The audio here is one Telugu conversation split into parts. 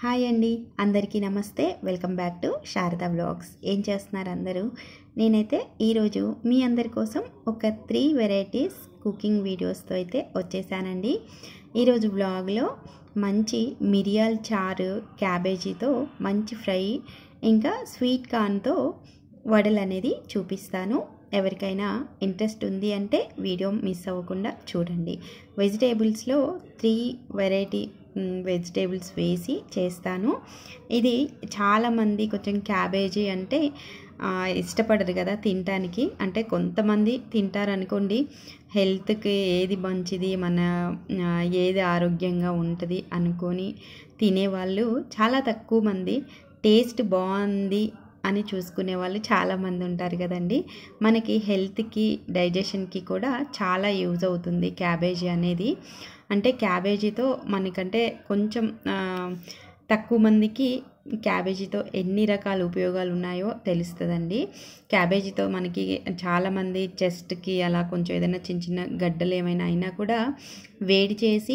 హాయ్ అండి అందరికీ నమస్తే welcome back to Sharada vlogs ఏం చేస్తున్నారు అందరూ నేనైతే ఈరోజు మీ అందరి కోసం ఒక త్రీ వెరైటీస్ కుకింగ్ వీడియోస్తో అయితే వచ్చేసానండి ఈరోజు వ్లాగ్లో మంచి మిరియాల చారు క్యాబేజీతో మంచి ఫ్రై ఇంకా స్వీట్ కార్న్తో వడలు అనేది చూపిస్తాను ఎవరికైనా ఇంట్రెస్ట్ ఉంది అంటే వీడియో మిస్ అవ్వకుండా చూడండి వెజిటేబుల్స్లో త్రీ వెరైటీ వెజిటేబుల్స్ వేసి చేస్తాను ఇది చాలామంది కొంచెం క్యాబేజీ అంటే ఇష్టపడరు కదా తినటానికి అంటే కొంతమంది తింటారు అనుకోండి హెల్త్కి ఏది మంచిది మన ఏది ఆరోగ్యంగా ఉంటుంది అనుకొని తినేవాళ్ళు చాలా తక్కువ మంది టేస్ట్ బాగుంది అని చూసుకునే వాళ్ళు చాలామంది ఉంటారు కదండి మనకి హెల్త్కి డైజెషన్కి కూడా చాలా యూజ్ అవుతుంది క్యాబేజీ అనేది అంటే క్యాబేజీతో మనకంటే కొంచెం తక్కువ మందికి క్యాబేజీతో ఎన్ని రకాల ఉపయోగాలు ఉన్నాయో తెలుస్తుందండి క్యాబేజీతో మనకి చాలామంది చెస్ట్కి అలా కొంచెం ఏదైనా చిన్న చిన్న గడ్డలు ఏమైనా అయినా కూడా వేడి చేసి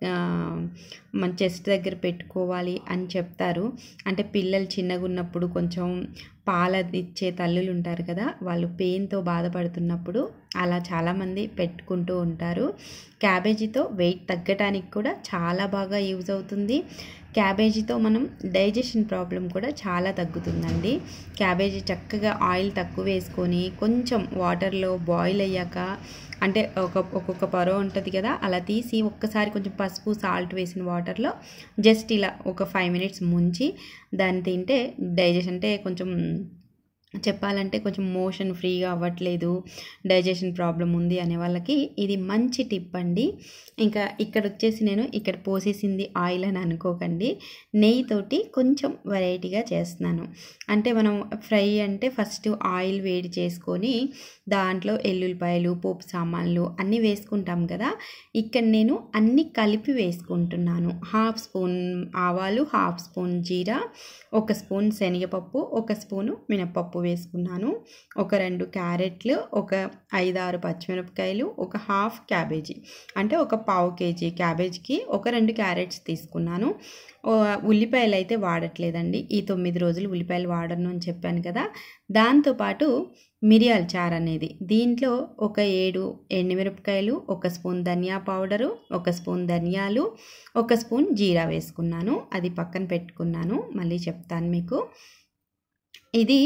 మన చెస్ట్ దగ్గర పెట్టుకోవాలి అని చెప్తారు అంటే పిల్లలు చిన్నగా ఉన్నప్పుడు కొంచెం పాల ఇచ్చే తల్లులు ఉంటారు కదా వాళ్ళు పెయిన్తో బాధపడుతున్నప్పుడు అలా చాలామంది పెట్టుకుంటూ ఉంటారు క్యాబేజీతో వెయిట్ తగ్గడానికి కూడా చాలా బాగా యూజ్ అవుతుంది క్యాబేజీతో మనం డైజెషన్ ప్రాబ్లం కూడా చాలా తగ్గుతుందండి క్యాబేజీ చక్కగా ఆయిల్ తక్కువ వేసుకొని కొంచెం వాటర్లో బాయిల్ అయ్యాక అంటే ఒక ఒక్కొక్క పొర ఉంటుంది కదా అలా తీసి ఒక్కసారి కొంచెం పసుపు సాల్ట్ వేసిన వాటర్లో జస్ట్ ఇలా ఒక ఫైవ్ మినిట్స్ ముంచి దాన్ని తింటే డైజెషన్ అంటే కొంచెం చెప్పాలంటే కొంచెం మోషన్ ఫ్రీగా అవ్వట్లేదు డైజెషన్ ప్రాబ్లం ఉంది అనే వాళ్ళకి ఇది మంచి టిప్ అండి ఇంకా ఇక్కడ వచ్చేసి నేను ఇక్కడ పోసేసింది ఆయిల్ అని అనుకోకండి నెయ్యితోటి కొంచెం వెరైటీగా చేస్తున్నాను అంటే మనం ఫ్రై అంటే ఫస్ట్ ఆయిల్ వేడి చేసుకొని దాంట్లో ఎల్లుల్లిపాయలు పోపు సామాన్లు అన్నీ వేసుకుంటాం కదా ఇక్కడ నేను అన్నీ కలిపి వేసుకుంటున్నాను హాఫ్ స్పూన్ ఆవాలు హాఫ్ స్పూన్ జీరా ఒక స్పూన్ శనగపప్పు ఒక స్పూను మినపప్పు వేసుకున్నాను ఒక రెండు క్యారెట్లు ఒక ఐదారు పచ్చిమిరపకాయలు ఒక హాఫ్ క్యాబేజీ అంటే ఒక పావు కేజీ క్యాబేజీకి ఒక రెండు క్యారెట్స్ తీసుకున్నాను ఉల్లిపాయలు అయితే వాడట్లేదండి ఈ తొమ్మిది రోజులు ఉల్లిపాయలు వాడను అని చెప్పాను కదా దాంతోపాటు మిరియాల చారు అనేది దీంట్లో ఒక ఏడు ఎండుమిరపకాయలు ఒక స్పూన్ ధనియా పౌడరు ఒక స్పూన్ ధనియాలు ఒక స్పూన్ జీరా వేసుకున్నాను అది పక్కన పెట్టుకున్నాను మళ్ళీ చెప్తాను మీకు ఇది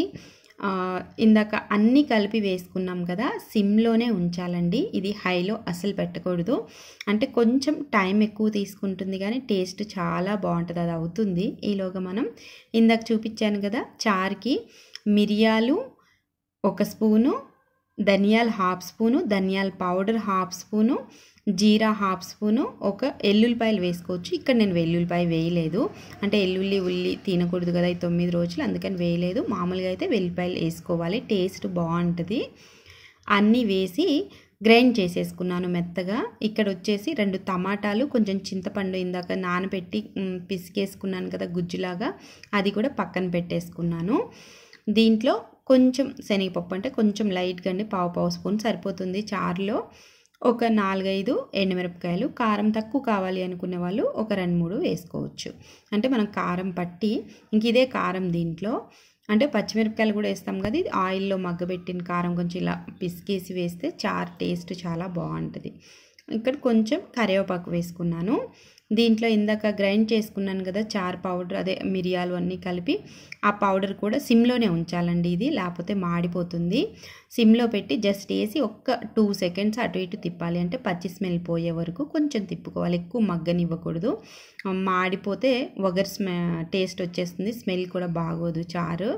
ఇందాక అన్నీ కలిపి వేసుకున్నాం కదా సిమ్లోనే ఉంచాలండి ఇది హైలో అసలు పెట్టకూడదు అంటే కొంచెం టైం ఎక్కువ తీసుకుంటుంది కానీ టేస్ట్ చాలా బాగుంటుంది అది అవుతుంది ఈలోగా మనం ఇందాక చూపించాను కదా చార్కి మిరియాలు ఒక స్పూను ధనియాల హాఫ్ స్పూను ధనియాల పౌడర్ హాఫ్ స్పూను జీరా హాఫ్ స్పూను ఒక ఎల్లుల్లిపాయలు వేసుకోవచ్చు ఇక్కడ నేను వెల్లుల్లిపాయ వేయలేదు అంటే ఎల్లుల్లి ఉల్లి తినకూడదు కదా ఈ తొమ్మిది రోజులు అందుకని వేయలేదు మామూలుగా అయితే వెల్లుల్లిపాయలు వేసుకోవాలి టేస్ట్ బాగుంటుంది అన్నీ వేసి గ్రైండ్ చేసేసుకున్నాను మెత్తగా ఇక్కడ వచ్చేసి రెండు టమాటాలు కొంచెం చింతపండు ఇందాక నానబెట్టి పిసికేసుకున్నాను కదా గుజ్జులాగా అది కూడా పక్కన పెట్టేసుకున్నాను దీంట్లో కొంచెం శనగపప్పు అంటే కొంచెం లైట్గా అండి పావు పావు స్పూన్ సరిపోతుంది చారులో ఒక నాలుగైదు ఎండుమిరపకాయలు కారం తక్కువ కావాలి అనుకునే వాళ్ళు ఒక రెండు మూడు వేసుకోవచ్చు అంటే మనం కారం పట్టి ఇంక ఇదే కారం దీంట్లో అంటే పచ్చిమిరపకాయలు కూడా వేస్తాం కదా ఇది ఆయిల్లో మగ్గబెట్టిన కారం కొంచెం ఇలా పిసికేసి వేస్తే చారు టేస్ట్ చాలా బాగుంటుంది ఇక్కడ కొంచెం కరివేపాకు వేసుకున్నాను దీంట్లో ఇందాక గ్రైండ్ చేసుకున్నాను కదా చార్ పౌడర్ అదే మిరియాలు అన్నీ కలిపి ఆ పౌడర్ కూడా సిమ్లోనే ఉంచాలండి ఇది లేకపోతే మాడిపోతుంది సిమ్లో పెట్టి జస్ట్ వేసి ఒక్క టూ సెకండ్స్ అటు ఇటు తిప్పాలి అంటే పచ్చి స్మెల్ పోయే వరకు కొంచెం తిప్పుకోవాలి ఎక్కువ మగ్గనివ్వకూడదు మాడిపోతే వగర్ స్మె టేస్ట్ వచ్చేస్తుంది స్మెల్ కూడా బాగోదు చారు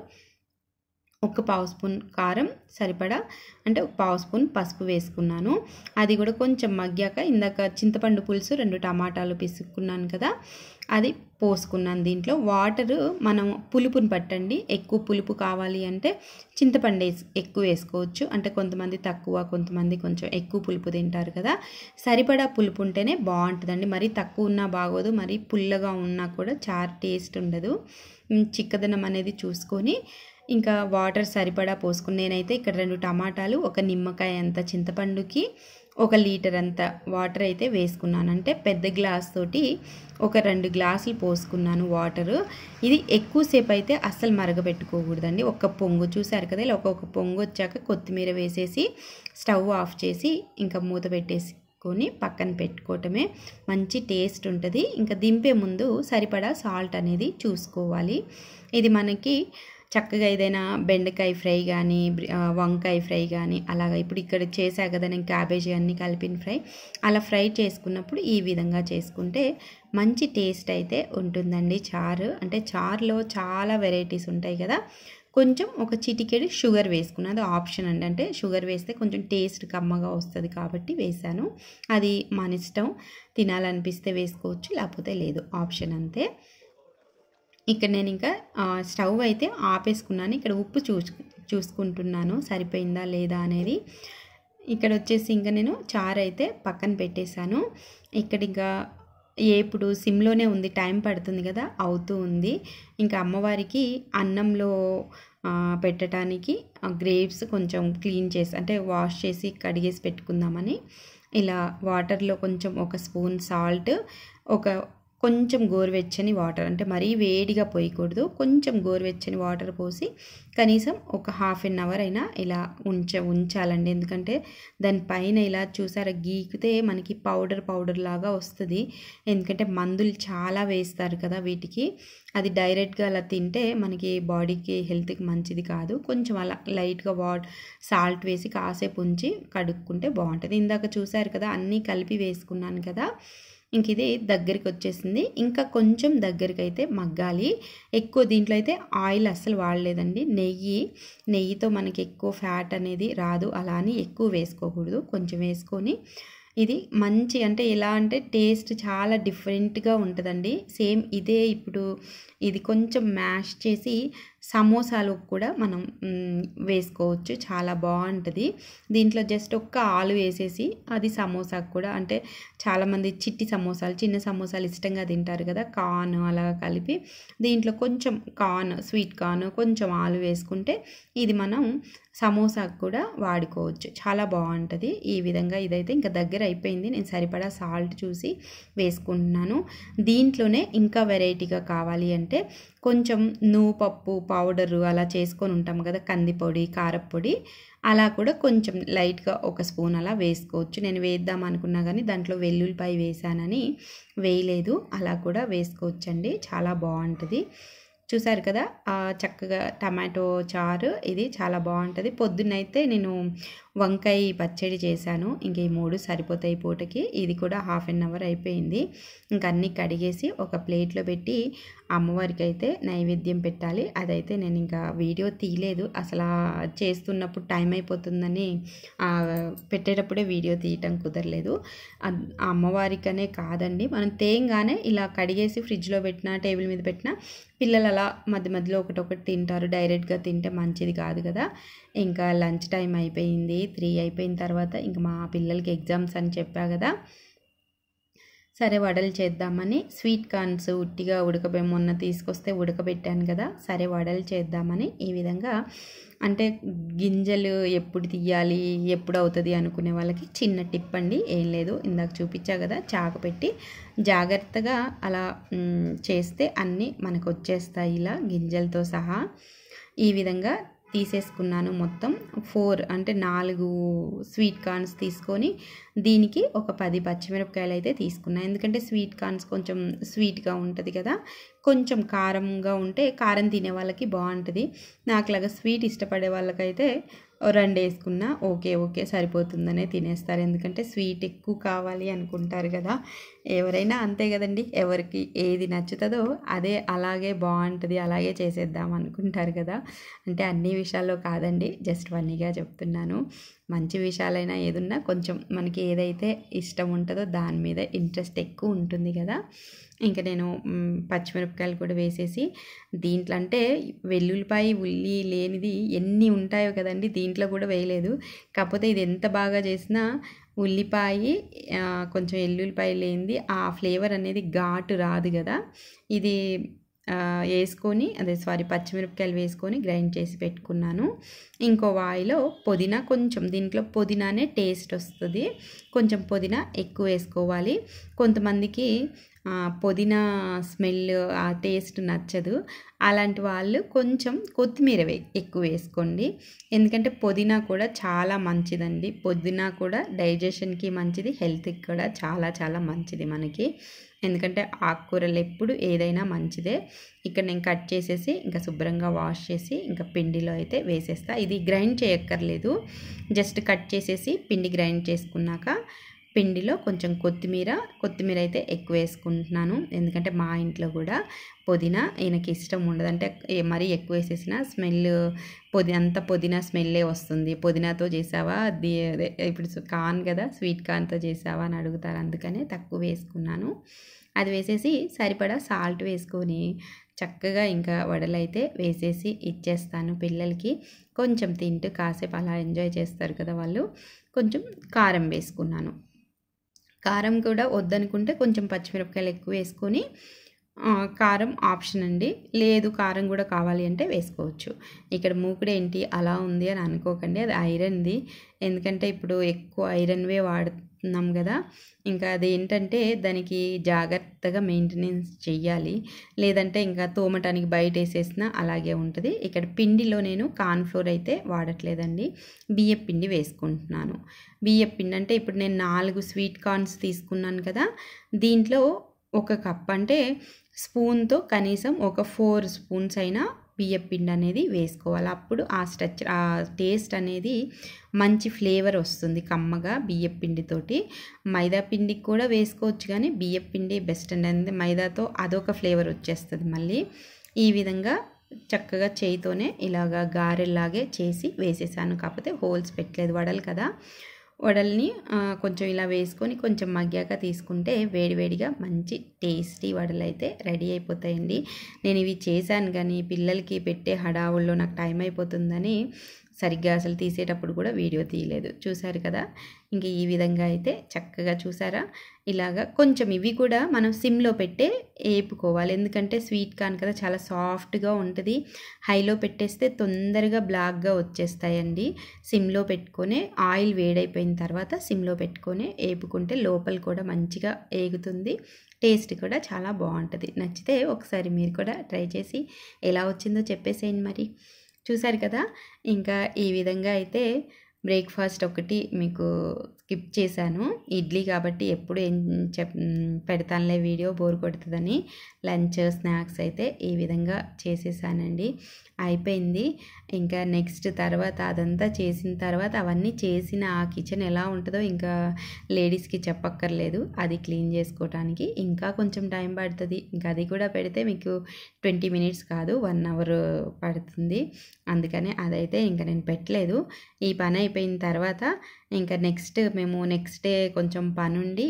ఒక పావు స్పూన్ కారం సరిపడా అంటే ఒక పావు స్పూన్ పసుపు వేసుకున్నాను అది కూడా కొంచెం మగ్గాక ఇందాక చింతపండు పులుసు రెండు టమాటాలు పిసుక్కున్నాను కదా అది పోసుకున్నాను దీంట్లో వాటర్ మనం పులుపుని పట్టండి ఎక్కువ పులుపు కావాలి అంటే చింతపండు వేసి ఎక్కువ వేసుకోవచ్చు అంటే కొంతమంది తక్కువ కొంతమంది కొంచెం ఎక్కువ పులుపు తింటారు కదా సరిపడా పులుపు ఉంటేనే బాగుంటుందండి మరీ తక్కువ ఉన్నా బాగోదు మరీ పుల్లగా ఉన్నా కూడా చారు టేస్ట్ ఉండదు చిక్కదనం అనేది చూసుకొని ఇంకా వాటర్ సరిపడా పోసుకుని నేనైతే ఇక్కడ రెండు టమాటాలు ఒక నిమ్మకాయ అంత చింతపండుకి ఒక లీటర్ అంత వాటర్ అయితే వేసుకున్నాను అంటే పెద్ద గ్లాస్ తోటి ఒక రెండు గ్లాసులు పోసుకున్నాను వాటరు ఇది ఎక్కువసేపు అయితే అస్సలు మరగబెట్టుకోకూడదండి ఒక పొంగు చూసారు కదా ఇలా ఒక్కొక్క పొంగు వచ్చాక కొత్తిమీర వేసేసి స్టవ్ ఆఫ్ చేసి ఇంకా మూత పెట్టేసుకొని పక్కన పెట్టుకోవటమే మంచి టేస్ట్ ఉంటుంది ఇంకా దింపే ముందు సరిపడా సాల్ట్ అనేది చూసుకోవాలి ఇది మనకి చక్కగా ఏదైనా బెండకాయ ఫ్రై కానీ వంకాయ ఫ్రై కానీ అలాగా ఇప్పుడు ఇక్కడ చేశా కదా నేను క్యాబేజీ అన్నీ కలిపిన ఫ్రై అలా ఫ్రై చేసుకున్నప్పుడు ఈ విధంగా చేసుకుంటే మంచి టేస్ట్ అయితే ఉంటుందండి చారు అంటే చారులో చాలా వెరైటీస్ ఉంటాయి కదా కొంచెం ఒక చిటికెడు షుగర్ వేసుకున్నది ఆప్షన్ అండి అంటే షుగర్ వేస్తే కొంచెం టేస్ట్ కమ్మగా వస్తుంది కాబట్టి వేసాను అది మన ఇష్టం తినాలనిపిస్తే వేసుకోవచ్చు లేకపోతే లేదు ఆప్షన్ అంతే ఇక్కడ నేను ఇంకా స్టవ్ అయితే ఆపేసుకున్నాను ఇక్కడ ఉప్పు చూసు చూసుకుంటున్నాను సరిపోయిందా లేదా అనేది ఇక్కడ వచ్చేసి ఇంకా నేను చారు అయితే పక్కన పెట్టేశాను ఇక్కడ ఇంకా ఇప్పుడు సిమ్లోనే ఉంది టైం పడుతుంది కదా అవుతూ ఉంది ఇంకా అమ్మవారికి అన్నంలో పెట్టడానికి గ్రేప్స్ కొంచెం క్లీన్ చేసి అంటే వాష్ చేసి కడిగేసి పెట్టుకుందామని ఇలా వాటర్లో కొంచెం ఒక స్పూన్ సాల్ట్ ఒక కొంచెం గోరువెచ్చని వాటర్ అంటే మరీ వేడిగా పోయకూడదు కొంచెం గోరువెచ్చని వాటర్ పోసి కనీసం ఒక హాఫ్ అన్ అవర్ అయినా ఇలా ఉంచ ఉంచాలండి ఎందుకంటే దానిపైన ఇలా చూసారా గీకితే మనకి పౌడర్ పౌడర్ లాగా వస్తుంది ఎందుకంటే మందులు చాలా వేస్తారు కదా వీటికి అది డైరెక్ట్గా అలా తింటే మనకి బాడీకి హెల్త్కి మంచిది కాదు కొంచెం అలా లైట్గా వాట్ సాల్ట్ వేసి కాసేపు ఉంచి కడుక్కుంటే బాగుంటుంది ఇందాక చూసారు కదా అన్నీ కలిపి వేసుకున్నాను కదా ఇంక ఇది దగ్గరికి వచ్చేసింది ఇంకా కొంచెం దగ్గరికి అయితే మగ్గాలి ఎక్కువ దీంట్లో అయితే ఆయిల్ అస్సలు వాడలేదండి నెయ్యి నెయ్యితో మనకి ఎక్కువ ఫ్యాట్ అనేది రాదు అలా అని ఎక్కువ వేసుకోకూడదు కొంచెం వేసుకొని ఇది మంచి అంటే ఎలా అంటే టేస్ట్ చాలా డిఫరెంట్గా ఉంటుందండి సేమ్ ఇదే ఇప్పుడు ఇది కొంచెం మ్యాష్ చేసి సమోసాలు కూడా మనం వేసుకోవచ్చు చాలా బాగుంటుంది దీంట్లో జస్ట్ ఒక్క ఆలు వేసేసి అది సమోసాకు కూడా అంటే చాలామంది చిట్టి సమోసాలు చిన్న సమోసాలు ఇష్టంగా తింటారు కదా కార్న్ అలా కలిపి దీంట్లో కొంచెం కార్న్ స్వీట్ కార్న్ కొంచెం ఆలు వేసుకుంటే ఇది మనం సమోసాకు కూడా వాడుకోవచ్చు చాలా బాగుంటుంది ఈ విధంగా ఇదైతే ఇంకా దగ్గర అయిపోయింది నేను సరిపడా సాల్ట్ చూసి వేసుకుంటున్నాను దీంట్లోనే ఇంకా వెరైటీగా కావాలి అంటే కొంచెం నువ్వుపప్పు పౌడరు అలా చేసుకొని ఉంటాం కదా కందిపొడి కారప్పొడి అలా కూడా కొంచెం లైట్గా ఒక స్పూన్ అలా వేసుకోవచ్చు నేను వేద్దాం అనుకున్నా కానీ దాంట్లో వెల్లుల్లిపాయ వేసానని వేయలేదు అలా కూడా వేసుకోవచ్చండి చాలా బాగుంటుంది చూసారు కదా చక్కగా టమాటో చారు ఇది చాలా బాగుంటుంది పొద్దున్నైతే నేను వంకాయ పచ్చడి చేశాను ఇంక ఈ మూడు సరిపోతాయి పూటకి ఇది కూడా హాఫ్ అన్ అవర్ అయిపోయింది ఇంక అన్నీ కడిగేసి ఒక ప్లేట్లో పెట్టి అమ్మవారికి అయితే నైవేద్యం పెట్టాలి అదైతే నేను ఇంకా వీడియో తీయలేదు అసలు చేస్తున్నప్పుడు టైం అయిపోతుందని పెట్టేటప్పుడే వీడియో తీయటం కుదరలేదు అమ్మవారికనే కాదండి మనం తేయంగానే ఇలా కడిగేసి ఫ్రిడ్జ్లో పెట్టిన టేబుల్ మీద పెట్టిన పిల్లలు అలా మధ్య మధ్యలో ఒకటి ఒకటి తింటారు డైరెక్ట్గా తింటే మంచిది కాదు కదా ఇంకా లంచ్ టైం అయిపోయింది త్రీ అయిపోయిన తర్వాత ఇంకా మా పిల్లలకి ఎగ్జామ్స్ అని చెప్పా కదా సరే వడలు చేద్దామని స్వీట్ కార్న్స్ ఉట్టిగా ఉడకబె మొన్న తీసుకొస్తే ఉడకబెట్టాను కదా సరే వడలు చేద్దామని ఈ విధంగా అంటే గింజలు ఎప్పుడు తీయాలి ఎప్పుడు అవుతుంది అనుకునే వాళ్ళకి చిన్న టిప్ అండి ఏం లేదు ఇందాక చూపించా కదా చాకు పెట్టి జాగ్రత్తగా అలా చేస్తే అన్నీ మనకు వచ్చేస్తాయి ఇలా గింజలతో సహా ఈ విధంగా తీసేసుకున్నాను మొత్తం ఫోర్ అంటే నాలుగు స్వీట్ కార్న్స్ తీసుకొని దీనికి ఒక పది పచ్చిమిరపకాయలు అయితే తీసుకున్నాను ఎందుకంటే స్వీట్ కార్న్స్ కొంచెం స్వీట్గా ఉంటుంది కదా కొంచెం కారంగా ఉంటే కారం తినే వాళ్ళకి బాగుంటుంది నాకులాగా స్వీట్ ఇష్టపడే వాళ్ళకైతే రెండు వేసుకున్నా ఓకే ఓకే సరిపోతుందనే తినేస్తారు ఎందుకంటే స్వీట్ ఎక్కువ కావాలి అనుకుంటారు కదా ఎవరైనా అంతే కదండి ఎవరికి ఏది నచ్చుతుందో అదే అలాగే బాగుంటుంది అలాగే చేసేద్దాం అనుకుంటారు కదా అంటే అన్ని విషయాల్లో కాదండి జస్ట్ వన్నీగా చెప్తున్నాను మంచి విషయాలైనా ఏదున్నా కొంచెం మనకి ఏదైతే ఇష్టం ఉంటుందో దాని మీద ఇంట్రెస్ట్ ఎక్కువ ఉంటుంది కదా ఇంకా నేను పచ్చిమిరపకాయలు కూడా వేసేసి దీంట్లో అంటే వెల్లుల్లిపాయ ఉల్లి లేనిది ఎన్ని ఉంటాయో కదండి దీంట్లో కూడా వేయలేదు కాకపోతే ఇది ఎంత బాగా చేసినా ఉల్లిపాయ కొంచెం ఎల్లుల్లిపాయ లేనిది ఆ ఫ్లేవర్ అనేది ఘాటు రాదు కదా ఇది ఆ, వేసుకొని అదే సారీ పచ్చిమిరపకాయలు వేసుకొని గ్రైండ్ చేసి పెట్టుకున్నాను ఇంకో వాయిలో పుదీనా కొంచెం దీంట్లో పుదీనానే టేస్ట్ వస్తుంది కొంచెం పుదీనా ఎక్కువ వేసుకోవాలి కొంతమందికి ఆ, పుదీనా స్మెల్ ఆ టేస్ట్ నచ్చదు అలాంటి వాళ్ళు కొంచెం కొత్తిమీర వే ఎక్కువ వేసుకోండి ఎందుకంటే పుదీనా కూడా చాలా మంచిదండి పుదీనా కూడా డైజెషన్కి మంచిది హెల్త్కి కూడా చాలా చాలా మంచిది మనకి ఎందుకంటే ఆకుకూరలు ఎప్పుడు ఏదైనా మంచిదే ఇక్కడ నేను కట్ చేసేసి ఇంకా శుభ్రంగా వాష్ చేసి ఇంకా పిండిలో అయితే వేసేస్తా ఇది గ్రైండ్ చేయక్కర్లేదు జస్ట్ కట్ చేసేసి పిండి గ్రైండ్ చేసుకున్నాక పిండిలో కొంచెం కొత్తిమీర కొత్తిమీర అయితే ఎక్కువ వేసుకుంటున్నాను ఎందుకంటే మా ఇంట్లో కూడా పుదీనా ఈయనకి ఇష్టం ఉండదు అంటే ఏ- మరీ ఎక్కువ వేసేసిన స్మెల్ పుది అంత పుదీనా స్మెల్లే వస్తుంది పుదీనాతో చేసావా అది అదే ఇప్పుడు సు- కార్న్ కదా స్వీట్ కార్న్తో చేసావా అని అడుగుతారు అందుకనే తక్కువ వేసుకున్నాను అది వేసేసి సరిపడా సాల్ట్ వేసుకొని చక్కగా ఇంకా వడలైతే వేసేసి ఇచ్చేస్తాను పిల్లలకి కొంచెం తింటూ కాసేపు అలా ఎంజాయ్ చేస్తారు కదా వాళ్ళు కొంచెం కారం వేసుకున్నాను కారం కూడా వద్దనుకుంటే కొంచెం పచ్చిమిరపకాయలు ఎక్కువ వేసుకొని ఆ, కారం ఆప్షన్ అండి లేదు కారం కూడా కావాలి అంటే వేసుకోవచ్చు ఇక్కడ మూకుడు ఏంటి అలా ఉంది అని అనుకోకండి అది ఐరన్ది ఎందుకంటే ఇప్పుడు ఎక్కువ ఐరన్వే వాడుతున్నాం కదా ఇంకా అది ఏంటంటే దానికి జాగ్రత్తగా మెయింటెనెన్స్ చెయ్యాలి లేదంటే ఇంకా తోమటానికి బయట వేసేసినా అలాగే ఉంటుంది ఇక్కడ పిండిలో నేను కార్న్ఫ్లోర్ అయితే వాడట్లేదండి బియ్య పిండి వేసుకుంటున్నాను బియ్య పిండి అంటే ఇప్పుడు నేను నాలుగు స్వీట్ కార్న్స్ తీసుకున్నాను కదా దీంట్లో ఒక కప్ అంటే స్పూన్తో కనీసం ఒక ఫోర్ స్పూన్స్ అయినా బియ్య పిండి అనేది వేసుకోవాలి అప్పుడు ఆ స్ట్రక్చర్ ఆ టేస్ట్ అనేది మంచి ఫ్లేవర్ వస్తుంది కమ్మగా బియ్య పిండితోటి మైదా పిండికి కూడా వేసుకోవచ్చు కానీ బియ్య పిండి బెస్ట్ అండి అంటే మైదాతో అదొక ఫ్లేవర్ వచ్చేస్తుంది మళ్ళీ ఈ విధంగా చక్కగా చేయితోనే ఇలాగా గారెల్లాగే చేసి వేసేసాను కాకపోతే హోల్స్ పెట్టలేదు వడలు కదా వడల్ని ఆ, కొంచెం ఇలా వేసుకొని కొంచెం మగ్గాక తీసుకుంటే వేడివేడిగా మంచి టేస్టీ వడలు అయితే రెడీ అయిపోతాయండి నేను ఇవి చేశాను కానీ పిల్లలకి పెట్టే హడావుల్లో నాకు టైం అయిపోతుందని సరిగ్గా అసలు తీసేటప్పుడు కూడా వీడియో తీయలేదు చూసారు కదా ఇంక ఈ విధంగా అయితే చక్కగా చూసారా ఇలాగా కొంచెం ఇవి కూడా మనం సిమ్లో పెట్టే వేపుకోవాలి ఎందుకంటే స్వీట్ కార్న్ కదా చాలా సాఫ్ట్గా ఉంటుంది హైలో పెట్టేస్తే తొందరగా బ్లాక్గా వచ్చేస్తాయండి సిమ్లో పెట్టుకొని ఆయిల్ వేడైపోయిన తర్వాత సిమ్లో పెట్టుకొని వేపుకుంటే లోపల కూడా మంచిగా ఏగుతుంది టేస్ట్ కూడా చాలా బాగుంటుంది నచ్చితే ఒకసారి మీరు కూడా ట్రై చేసి ఎలా వచ్చిందో చెప్పేసేయండి మరి చూసారు కదా ఇంకా ఈ విధంగా అయితే బ్రేక్ఫాస్ట్ ఒకటి మీకు స్కిప్ చేశాను ఇడ్లీ కాబట్టి ఎప్పుడు ఏం చెప్ పెడతానులే వీడియో బోర్ కొడుతుందని లంచ్ స్నాక్స్ అయితే ఈ విధంగా చేసేసానండి అయిపోయింది ఇంకా నెక్స్ట్ తర్వాత అదంతా చేసిన తర్వాత అవన్నీ చేసిన ఆ కిచెన్ ఎలా ఉంటుందో ఇంకా లేడీస్కి చెప్పక్కర్లేదు అది క్లీన్ చేసుకోవడానికి ఇంకా కొంచెం టైం పడుతుంది ఇంకా అది కూడా పెడితే మీకు ట్వంటీ మినిట్స్ కాదు వన్ అవర్ పడుతుంది అందుకని అదైతే ఇంకా నేను పెట్టలేదు ఈ పని అయిపోయిన తర్వాత ఇంకా నెక్స్ట్ మేము నెక్స్ట్ డే కొంచెం పనుండి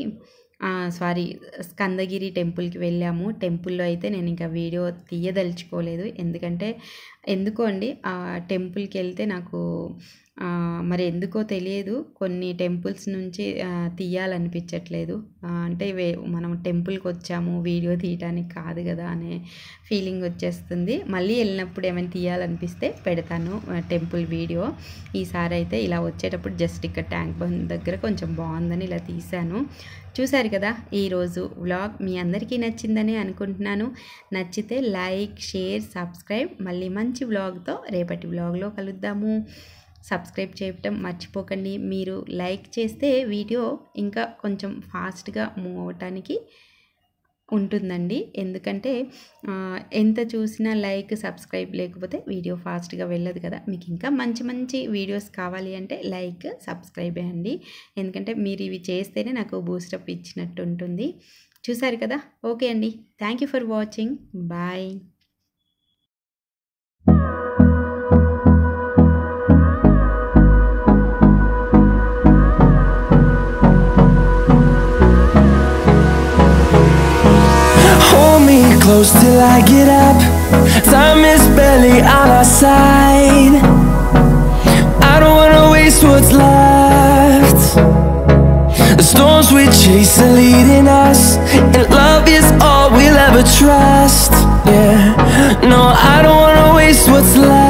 సారీ స్కందగిరి టెంపుల్కి వెళ్ళాము టెంపుల్లో అయితే నేను ఇంకా వీడియో తీయదలుచుకోలేదు ఎందుకంటే ఎందుకో అండి ఆ టెంపుల్కి వెళ్తే నాకు ఆ, మరి ఎందుకో తెలియదు కొన్ని టెంపుల్స్ నుంచి ఆ, తీయాలనిపించట్లేదు ఆ, అంటే వే మనం టెంపుల్కి వచ్చాము వీడియో తీయడానికి కాదు కదా అనే ఫీలింగ్ వచ్చేస్తుంది మళ్ళీ వెళ్ళినప్పుడు ఏమైనా తీయాలనిపిస్తే పెడతాను ఆ, టెంపుల్ వీడియో ఈసారి అయితే ఇలా వచ్చేటప్పుడు జస్ట్ ఇక్కడ ట్యాంక్ బండ్ దగ్గర కొంచెం బాగుందని ఇలా తీశాను చూశారు కదా ఈరోజు వ్లాగ్ మీ అందరికీ నచ్చిందని అనుకుంటున్నాను నచ్చితే లైక్ షేర్ సబ్స్క్రైబ్ మళ్ళీ మంచి వ్లాగ్తో రేపటి వ్లాగ్లో కలుద్దాము సబ్స్క్రైబ్ చేయటం మర్చిపోకండి మీరు లైక్ చేస్తే వీడియో ఇంకా కొంచెం ఫాస్ట్గా మూవ్ అవటానికి ఉంటుందండి ఎందుకంటే ఆ, ఎంత చూసినా లైక్ సబ్స్క్రైబ్ లేకపోతే వీడియో ఫాస్ట్గా వెళ్ళదు కదా మీకు ఇంకా మంచి మంచి వీడియోస్ కావాలి అంటే లైక్ సబ్స్క్రైబ్ అండి ఎందుకంటే మీరు ఇవి చేస్తేనే నాకు బూస్టప్ ఇచ్చినట్టు ఉంటుంది చూసారు కదా ఓకే అండి thank you for watching bye Hold me close till I get up. Time is barely on our side. I don't wanna waste what's left. The storms we chase are leading us, and love is all we'll ever trust. Yeah, no, I don't wanna waste what's left.